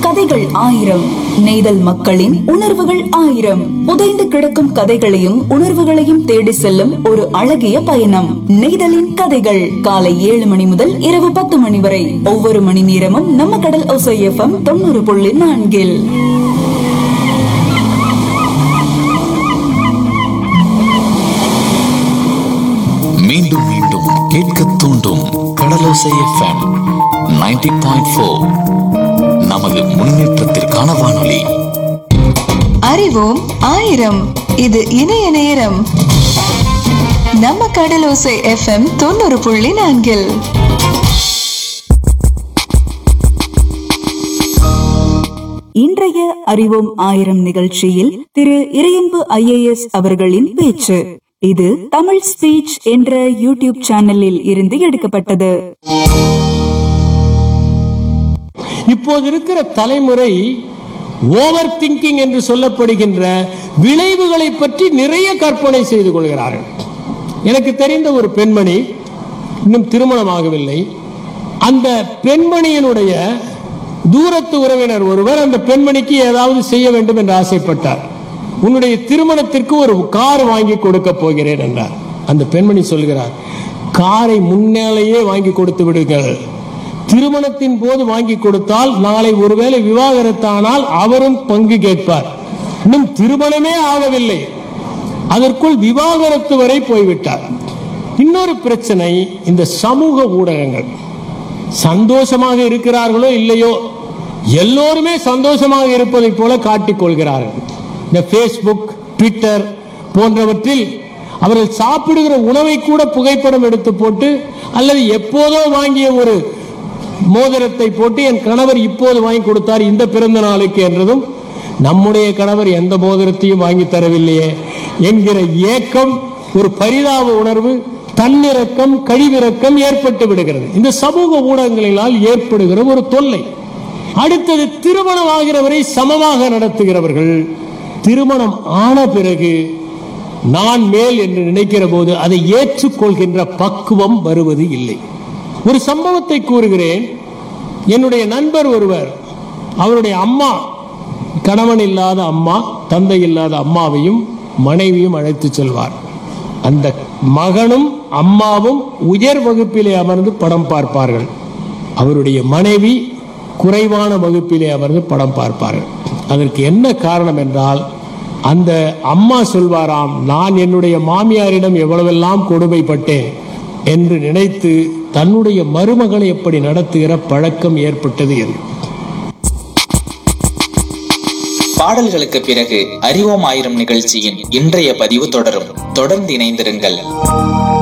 கதைகள் ஆயிரம் நெய்தல் மக்களின் உணர்வுகள் ஆயிரம் புதைந்து கிடக்கும் கதைகளையும் உணர்வுகளையும் தேடி செல்லும் ஒரு அழகிய பயணம் நெய்தலின் கதைகள் காலை ஏழு மணி முதல் இரவு பத்து மணி வரை ஒவ்வொரு மணி நேரமும் நம்ம கடல் ஒசை எஃப்எம் தொண்ணூறு புள்ளி நான்கில் மீண்டும் மீண்டும் கேட்க தூண்டும் கடலோசை எஃப்எம் 90.4 பாயிண்ட் ஃபோர் நமது முன்னேற்றத்திற்கான வானொலி அறிவோம் ஆயிரம் இது இணைய நேரம் நம்ம கடலோசை எஃப்எம் தொண்ணூறு புள்ளி நான்கில் இன்றைய அறிவோம் ஆயிரம் நிகழ்ச்சியில் திரு இறையன்பு ஐஏஎஸ் அவர்களின் பேச்சு இது தமிழ் ஸ்பீச் என்ற யூடியூப் சேனலில் இருந்து எடுக்கப்பட்டது இப்போது இருக்கிற தலைமுறை ஓவர் திங்கிங் என்று சொல்லப்படுகின்ற விளைவுகளை பற்றி நிறைய கற்பனை செய்து கொள்கிறார்கள் எனக்கு தெரிந்த ஒரு பெண்மணி இன்னும் திருமணமாகவில்லை அந்த பெண்மணியினுடைய தூரத்து உறவினர் ஒருவர் அந்த பெண்மணிக்கு ஏதாவது செய்ய வேண்டும் என்று ஆசைப்பட்டார் உன்னுடைய திருமணத்திற்கு ஒரு கார் வாங்கி கொடுக்க போகிறேன் என்றார் அந்த பெண்மணி சொல்கிறார் காரை முன்னாலேயே வாங்கி கொடுத்து விடுங்கள் திருமணத்தின் போது வாங்கி கொடுத்தால் நாளை ஒருவேளை விவாகரத்தானால் அவரும் பங்கு கேட்பார் இன்னும் திருமணமே ஆகவில்லை அதற்குள் விவாகரத்து வரை போய்விட்டார் இன்னொரு பிரச்சனை இந்த சமூக ஊடகங்கள் சந்தோஷமாக இருக்கிறார்களோ இல்லையோ எல்லோருமே சந்தோஷமாக இருப்பதைப் போல காட்டிக் கொள்கிறார்கள் இந்த ஃபேஸ்புக் ட்விட்டர் போன்றவற்றில் அவர்கள் சாப்பிடுகிற உணவை கூட புகைப்படம் எடுத்து போட்டு அல்லது எப்போதோ வாங்கிய ஒரு மோதிரத்தை போட்டு என் கணவர் இப்போது வாங்கி கொடுத்தார் இந்த பிறந்த நாளுக்கு என்றதும் நம்முடைய கணவர் எந்த மோதிரத்தையும் வாங்கி தரவில்லையே என்கிற ஏக்கம் ஒரு பரிதாப உணர்வு தன்னிறக்கம் கழிவிறக்கம் ஏற்பட்டு விடுகிறது இந்த சமூக ஊடகங்களினால் ஏற்படுகிற ஒரு தொல்லை அடுத்தது திருமணம் ஆகிறவரை சமமாக நடத்துகிறவர்கள் திருமணம் ஆன பிறகு நான் மேல் என்று நினைக்கிற போது அதை ஏற்றுக்கொள்கின்ற பக்குவம் வருவது இல்லை ஒரு சம்பவத்தை கூறுகிறேன் என்னுடைய நண்பர் ஒருவர் அவருடைய அம்மா கணவன் இல்லாத அம்மா தந்தை இல்லாத அம்மாவையும் மனைவியும் அழைத்து செல்வார் அந்த மகனும் அம்மாவும் உயர் வகுப்பிலே அமர்ந்து படம் பார்ப்பார்கள் அவருடைய மனைவி குறைவான வகுப்பிலே அமர்ந்து படம் பார்ப்பார்கள் அதற்கு என்ன காரணம் என்றால் அந்த அம்மா சொல்வாராம் நான் என்னுடைய மாமியாரிடம் எவ்வளவெல்லாம் கொடுமைப்பட்டேன் என்று நினைத்து தன்னுடைய மருமகளை எப்படி நடத்துகிற பழக்கம் ஏற்பட்டது என்று பாடல்களுக்கு பிறகு அறிவோம் ஆயிரம் நிகழ்ச்சியின் இன்றைய பதிவு தொடரும் தொடர்ந்து இணைந்திருங்கள்